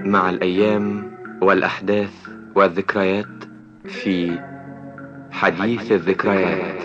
مع الأيام والأحداث والذكريات في حديث الذكريات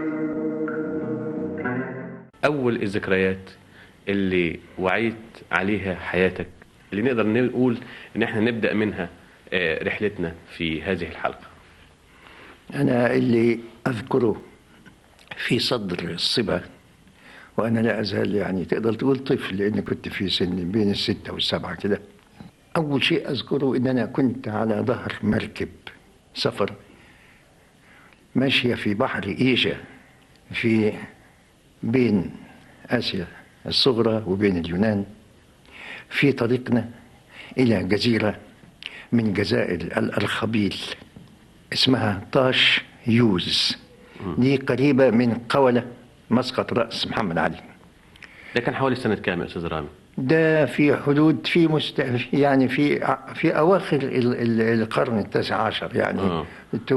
أول الذكريات اللي وعيت عليها حياتك اللي نقدر نقول إن إحنا نبدأ منها آه، رحلتنا في هذه الحلقة أنا اللي أذكره في صدر الصبا وأنا لا أزال يعني تقدر تقول طفل لأن كنت في سن بين الستة والسبعة كده أول شيء أذكره إن أنا كنت على ظهر مركب سفر ماشية في بحر إيجا في بين آسيا الصغرى وبين اليونان في طريقنا إلى جزيرة من جزائر الأرخبيل اسمها طاش يوز دي قريبة من قولة مسقط رأس محمد علي ده كان حوالي سنة كام يا أستاذ رامي؟ ده في حدود في مست... يعني في في اواخر ال... ال... القرن التاسع عشر يعني آه.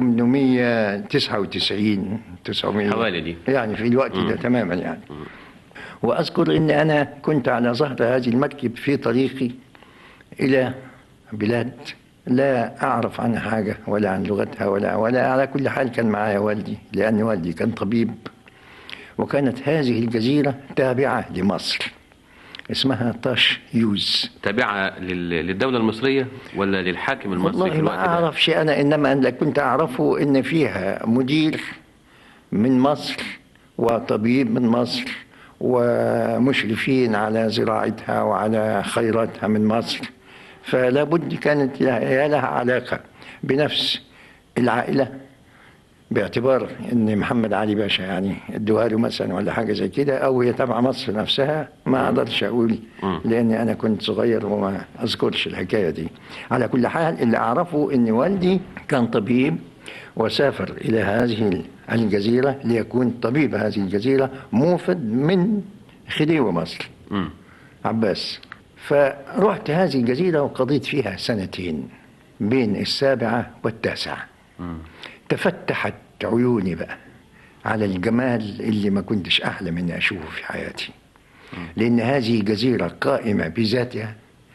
899 900 حوالي دي. يعني في الوقت ده تماما يعني واذكر ان انا كنت على ظهر هذه المركب في طريقي الى بلاد لا اعرف عنها حاجه ولا عن لغتها ولا ولا على كل حال كان معايا والدي لان والدي كان طبيب وكانت هذه الجزيره تابعه لمصر اسمها طاش يوز تابعة لل- للدولة المصرية ولا للحاكم المصري في والله ما الوقت ده؟ اعرفش انا انما انا كنت اعرفه ان فيها مدير من مصر وطبيب من مصر ومشرفين على زراعتها وعلى خيراتها من مصر فلا بد كانت لها لها علاقه بنفس العائله باعتبار ان محمد علي باشا يعني ادوها له مثلا ولا حاجه زي كده او هي تبع مصر نفسها ما اقدرش اقول لاني انا كنت صغير وما اذكرش الحكايه دي على كل حال اللي اعرفه ان والدي كان طبيب وسافر الى هذه الجزيره ليكون طبيب هذه الجزيره موفد من خديوي مصر مم. عباس فرحت هذه الجزيرة وقضيت فيها سنتين بين السابعة والتاسعة تفتحت عيوني بقى على الجمال اللي ما كنتش أحلم إني أشوفه في حياتي لأن هذه جزيرة قائمة بذاتها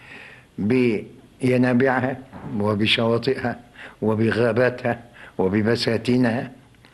بينابيعها وبشواطئها وبغاباتها وببساتينها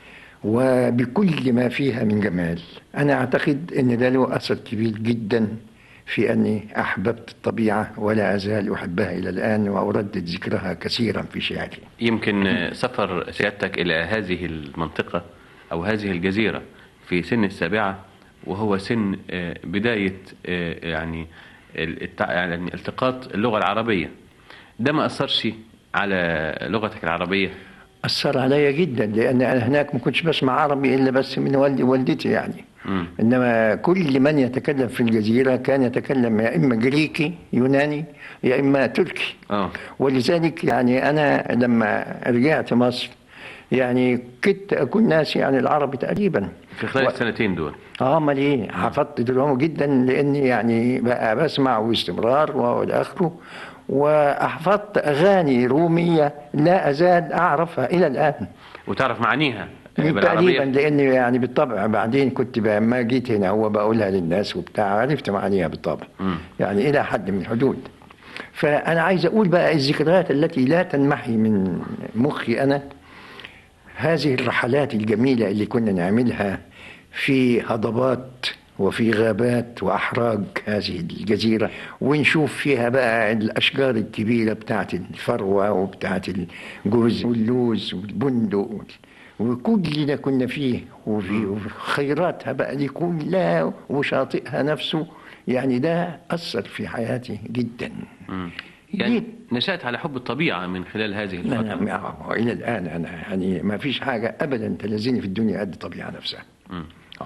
وبكل ما فيها من جمال أنا أعتقد أن ده له أثر كبير جدا في أني أحببت الطبيعة ولا أزال أحبها إلى الآن وأردد ذكرها كثيرا في شعري يمكن آه، سفر سيادتك إلى هذه المنطقة أو هذه الجزيرة في سن السابعة وهو سن آه، بداية آه، يعني الت- يعني التقاط اللغة العربية ده ما أثرش على لغتك العربية أثر عليا جدا لأن أنا هناك ما كنتش بسمع عربي إلا بس من والدي والدتي يعني مم. إنما كل من يتكلم في الجزيرة كان يتكلم يا إما جريكي يوناني يا إما تركي آه. ولذلك يعني أنا لما رجعت مصر يعني كنت أكون ناسي عن العربي تقريبا في خلال السنتين دول اه امال ايه حفظت دراما جدا لاني يعني بقى بسمع باستمرار والى اخره واحفظت اغاني روميه لا ازال اعرفها الى الان وتعرف معانيها آه، تقريبا بالعربية لاني يعني بالطبع بعدين كنت بقى ما جيت هنا هو بقولها للناس وبتاع عرفت معانيها بالطبع مم. يعني الى حد من الحدود فانا عايز اقول بقى الذكريات التي لا تنمحي من مخي انا هذه الرحلات الجميلة اللي كنا نعملها في هضبات وفي غابات وأحراج هذه الجزيرة ونشوف فيها بقى الأشجار الكبيرة بتاعت الفروة وبتاعت الجوز واللوز والبندق وكل ده كنا فيه وفي وخيراتها بقى دي كلها وشاطئها نفسه يعني ده أثر في حياتي جدا مم. يعني جيت نشأت على حب الطبيعة من خلال هذه لا الفترة لا الى الان انا يعني ما فيش حاجه ابدا تلزني في الدنيا قد الطبيعه نفسها مم. آه.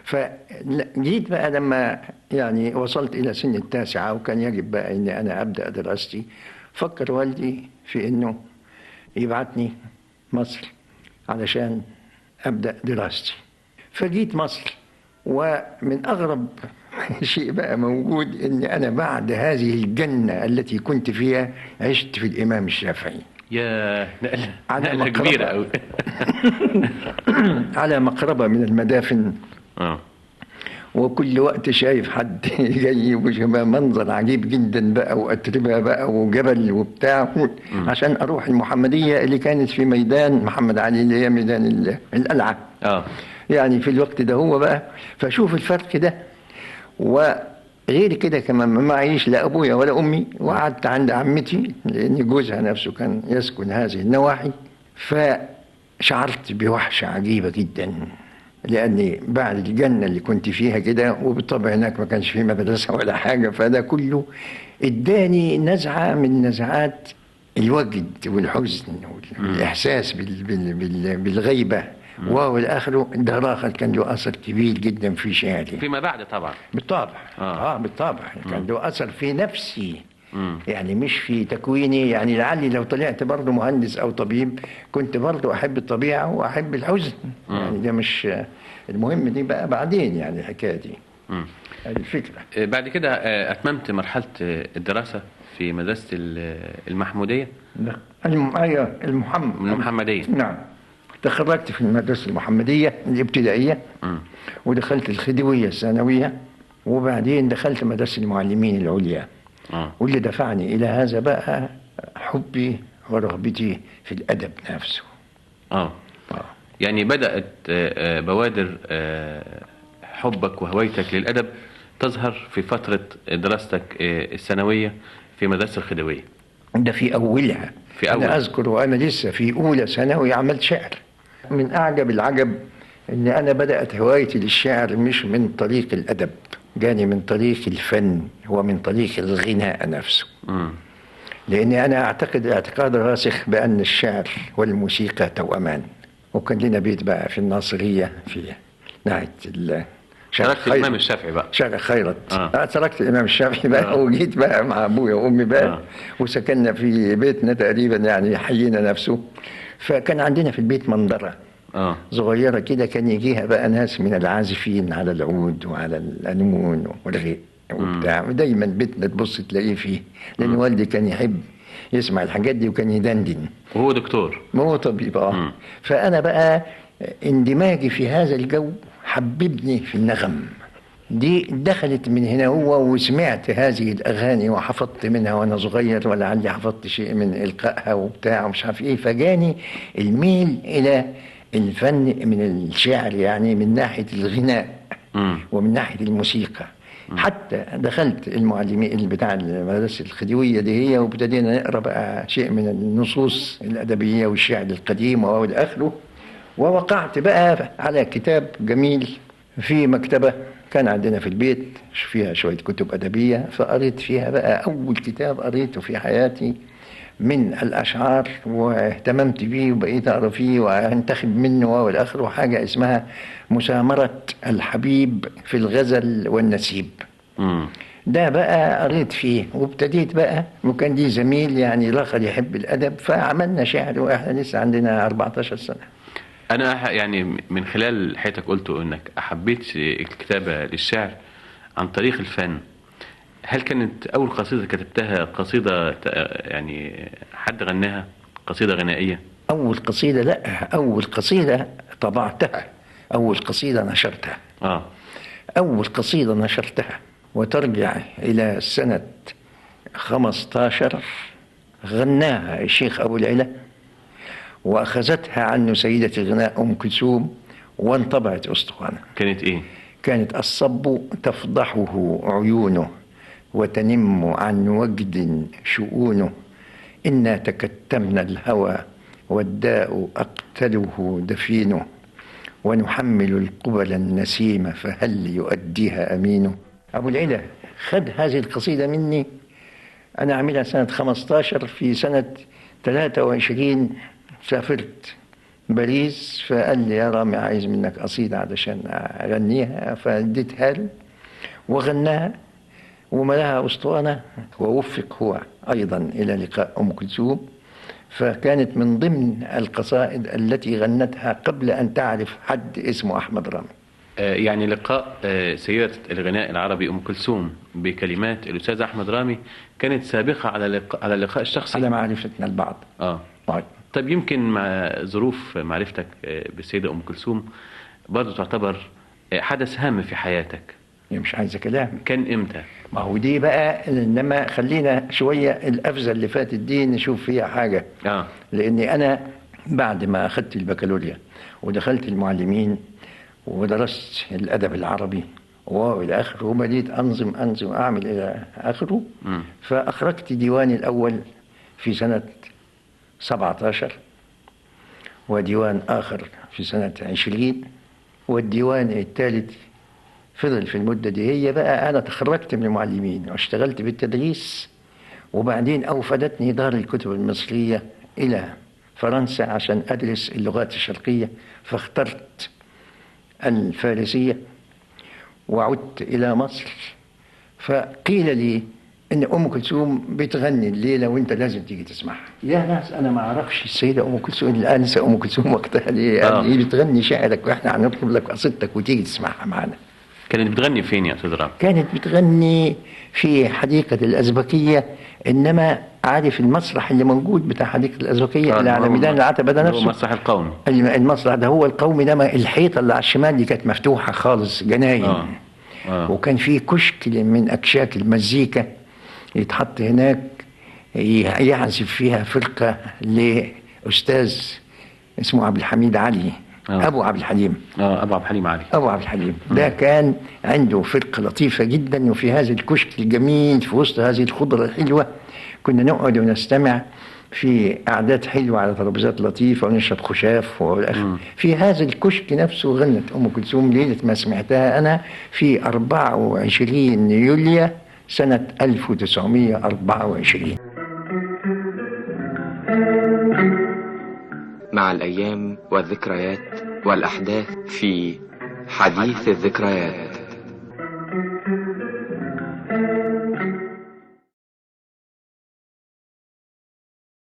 فجيت بقى لما يعني وصلت الى سن التاسعه وكان يجب بقى اني انا ابدا دراستي فكر والدي في انه يبعتني مصر علشان ابدا دراستي فجيت مصر ومن اغرب شيء بقى موجود ان انا بعد هذه الجنه التي كنت فيها عشت في الامام الشافعي يا نقلة, على نقلة مقربة. كبيرة أوي على مقربه من المدافن اه وكل وقت شايف حد جاي وشبه منظر عجيب جدا بقى وأتربة بقى وجبل وبتاع عشان أروح المحمدية اللي كانت في ميدان محمد علي اللي هي ميدان ال- القلعة اه يعني في الوقت ده هو بقى فشوف الفرق ده وغير كده كمان ما معيش لا ابويا ولا امي وقعدت عند عمتي لان جوزها نفسه كان يسكن هذه النواحي فشعرت بوحشه عجيبه جدا لاني بعد الجنه اللي كنت فيها كده وبالطبع هناك ما كانش في مدرسه ولا حاجه فده كله اداني نزعه من نزعات الوجد والحزن والاحساس بال بال بال بالغيبه والاخر ده الاخر كان له اثر كبير جدا في شعري فيما بعد طبعا بالطبع آه. اه, بالطبع كان له اثر في نفسي مم. يعني مش في تكويني يعني لعلي لو طلعت برضه مهندس او طبيب كنت برضه احب الطبيعه واحب الحزن يعني ده مش المهم دي بقى بعدين يعني الحكايه دي مم. هذه الفكره آه، بعد كده آه، أتممت مرحلة آه، الدراسة في مدرسة ال- المحمودية الم... ايوه المحمد المحمدية نعم تخرجت في المدرسه المحمديه الابتدائيه مم. ودخلت الخديويه الثانويه وبعدين دخلت مدرسه المعلمين العليا اه واللي دفعني الى هذا بقى حبي ورغبتي في الادب نفسه اه آه. يعني بدأت آه، آه، بوادر آه، حبك وهويتك للأدب تظهر في فترة دراستك آه، الثانوية في مدرسة الخديوية ده في اولها في أول. انا اذكر وانا لسه في اولى ثانوي عملت شعر من اعجب العجب ان انا بدات هوايتي للشعر مش من طريق الادب جاني من طريق الفن ومن طريق الغناء نفسه مم. لاني انا اعتقد اعتقاد راسخ بان الشعر والموسيقى توأمان وكان لنا بيت بقى في الناصريه في ناحيه ال شارع تركت خيرت. الإمام الشافعي بقى شارع خيرت آه. آه. تركت الامام الشافعي بقى آه. وجيت بقى مع ابويا وامي بقى آه. وسكننا في بيتنا تقريبا يعني حينا نفسه فكان عندنا في البيت منظره اه صغيره كده كان يجيها بقى ناس من العازفين على العود وعلى القانون والغيق وبتاع دايما بيتنا تبص تلاقيه فيه لان والدي كان يحب يسمع الحاجات دي وكان يدندن وهو دكتور ما هو طبيب اه مم. فانا بقى اندماجي في هذا الجو حببني في النغم دي دخلت من هنا هو وسمعت هذه الاغاني وحفظت منها وانا صغير ولعلي حفظت شيء من القائها وبتاع ومش عارف ايه فجاني الميل الى الفن من الشعر يعني من ناحيه الغناء مم. ومن ناحيه الموسيقى حتى دخلت المعلمين بتاع المدرسه الخديويه دي هي وابتدينا نقرا بقى شيء من النصوص الادبيه والشعر القديم والى اخره ووقعت بقى على كتاب جميل في مكتبه كان عندنا في البيت فيها شويه كتب ادبيه فقريت فيها بقى اول كتاب قريته في حياتي من الاشعار واهتممت بيه وبقيت اقرا فيه وانتخب منه والى اخره حاجه اسمها مسامره الحبيب في الغزل والنسيب مم. ده بقى قريت فيه وابتديت بقى وكان لي زميل يعني الاخر يحب الادب فعملنا شعر واحنا لسه عندنا 14 سنه انا أح- يعني من خلال حياتك قلته انك احبيت الكتابه للشعر عن طريق الفن هل كانت اول قصيده كتبتها قصيده ت- يعني حد غناها قصيده غنائيه اول قصيده لا اول قصيده طبعتها اول قصيده نشرتها اه أول قصيدة نشرتها وترجع إلى سنة 15 غناها الشيخ أبو العلا وأخذتها عنه سيدة الغناء أم كلثوم وانطبعت أسطوانة كانت ايه كانت الصب تفضحه عيونه وتنم عن وجد شؤونه إنا تكتمنا الهوى والداء أقتله دفينه ونحمل القبل النسيم فهل يؤديها أمينه أبو العلا خد هذه القصيدة مني أنا عاملها سنة 15 في سنة 23 سافرت باريس فقال لي يا رامي عايز منك قصيدة علشان أغنيها فاديتها له وغناها وملاها أسطوانة ووفق هو أيضا إلى لقاء أم كلثوم فكانت من ضمن القصائد التي غنتها قبل أن تعرف حد اسمه أحمد رامي آه، يعني لقاء آه، سيدة الغناء العربي أم كلثوم بكلمات الأستاذ أحمد رامي كانت سابقة على لقاء على اللقاء الشخصي على معرفتنا البعض اه طيب. طيب يمكن مع ظروف معرفتك آه، بالسيدة أم كلثوم برضه تعتبر آه، حدث هام في حياتك هي مش عايزة كلام كان امتى ما هو دي بقى انما خلينا شويه القفزه اللي فاتت دي نشوف فيها حاجه اه لاني انا بعد ما اخذت البكالوريا ودخلت المعلمين ودرست الادب العربي والى اخره وبديت انظم انظم اعمل الى اخره مم. فاخرجت ديواني الاول في سنه 17 وديوان اخر في سنه 20 والديوان الثالث فضل في المدة دي هي بقى أنا تخرجت من المعلمين واشتغلت بالتدريس وبعدين أوفدتني دار الكتب المصرية إلى فرنسا عشان أدرس اللغات الشرقية فاخترت الفارسية وعدت إلى مصر فقيل لي إن أم كلثوم بتغني الليلة وأنت لازم تيجي تسمعها يا ناس أنا ما أعرفش السيدة أم كلثوم الآنسة أم كلثوم وقتها ليه آه. قال لي بتغني شعرك وإحنا هنطلب لك قصيدتك وتيجي تسمعها معنا كانت بتغني فين يا استاذ رام كانت بتغني في حديقة الأزبكية إنما عارف المسرح اللي موجود بتاع حديقة الأزبكية اللي على ميدان العتبة ده هو نفسه المسرح القومي الم- المسرح ده هو القومي ده ما- الحيطة اللي على الشمال دي كانت مفتوحة خالص جناين اه اه وكان في كشك من أكشاك المزيكا يتحط هناك ي- يعزف فيها فرقة لأستاذ اسمه عبد الحميد علي آه. أبو عبد الحليم اه ابو عبد الحليم علي أبو عبد الحليم ده كان عنده فرقة لطيفة جدا وفي هذا الكشك الجميل في وسط هذه الخضرة الحلوة كنا نقعد ونستمع في قعدات حلوة على ترابيزات لطيفة ونشرب خشاف والآخر في هذا الكشك نفسه غنت أم كلثوم ليلة ما سمعتها أنا في 24 يوليو سنة 1924 مع الأيام والذكريات والأحداث في حديث الذكريات